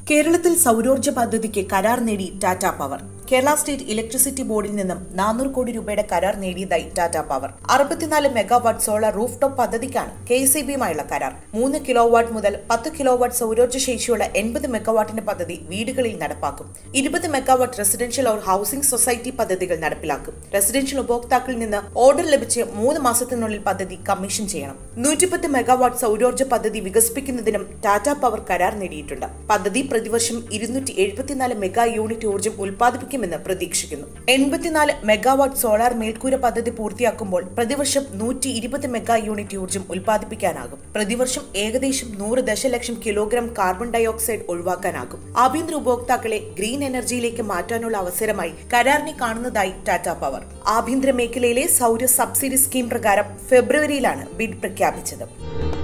കേരളത്തിൽ സൗരോർജ്ജ പദ്ധതിക്ക് കരാർ നേടി Tata power Kerala state electricity ബോർഡിൽ നിന്നും നാനൂറ് കോടി രൂപയുടെ കരാർ നേടിയതായി ടാറ്റ പവർ അറുപത്തിനാല് മെഗാവാട്ട് സോളാർ റൂഫ് ടോപ്പ് പദ്ധതിക്കാണ് കെ എസ് ബിയുമായുള്ള കരാർ മൂന്ന് കിലോ വാട്ട് മുതൽ പത്ത് കിലോ വാട്ട് സൗരോർജ്ജ ശേഷിയുള്ള എൺപത് മെഗാവാട്ടിന്റെ പദ്ധതി വീടുകളിൽ നടപ്പാക്കും ഇരുപത് megawatt residential or housing society പദ്ധതികൾ നടപ്പിലാക്കും റെസിഡൻഷ്യൽ ഉപഭോക്താക്കളിൽ നിന്ന് ഓർഡർ ലഭിച്ച് മൂന്ന് മാസത്തിനുള്ളിൽ പദ്ധതി കമ്മീഷൻ ചെയ്യണം നൂറ്റിപ്പത്ത് മെഗാവാട്ട് സൗരോർജ്ജ പദ്ധതി വികസിപ്പിക്കുന്നതിനും ടാറ്റ പവർ കരാർ നേടിയിട്ടുണ്ട് പദ്ധതി പ്രതിവർഷം ഇരുന്നൂറ്റി എഴുപത്തിനാല് മെഗാ യൂണിറ്റ് ഊർജ്ജം ഉൽപ്പാദിപ്പിക്കുമെന്ന് പ്രതീക്ഷിക്കുന്നു എൺപത്തിനാല് മെഗാവാട്ട് സോളാർ മേൽക്കൂര പദ്ധതി പൂർത്തിയാക്കുമ്പോൾ പ്രതിവർഷം നൂറ്റി ഇരുപത് മെഗാ യൂണിറ്റ് ഊർജ്ജം ഉൽപ്പാദിപ്പിക്കാനാകും പ്രതിവർഷം ഏകദേശം നൂറ് ദശലക്ഷം കിലോഗ്രാം കാർബൺ ഡയോക്സൈഡ് ഒഴിവാക്കാനാകും ആഭ്യന്തര ഉപഭോക്താക്കളെ ഗ്രീൻ എനർജിയിലേക്ക് മാറ്റാനുള്ള അവസരമായി കരാറിനെ കാണുന്നതായി ടാറ്റ പവർ ആഭ്യന്തര മേഖലയിലെ സൗര സബ്സിഡി സ്കീം പ്രകാരം ഫെബ്രുവരിയിലാണ് ബിഡ് പ്രഖ്യാപിച്ചത്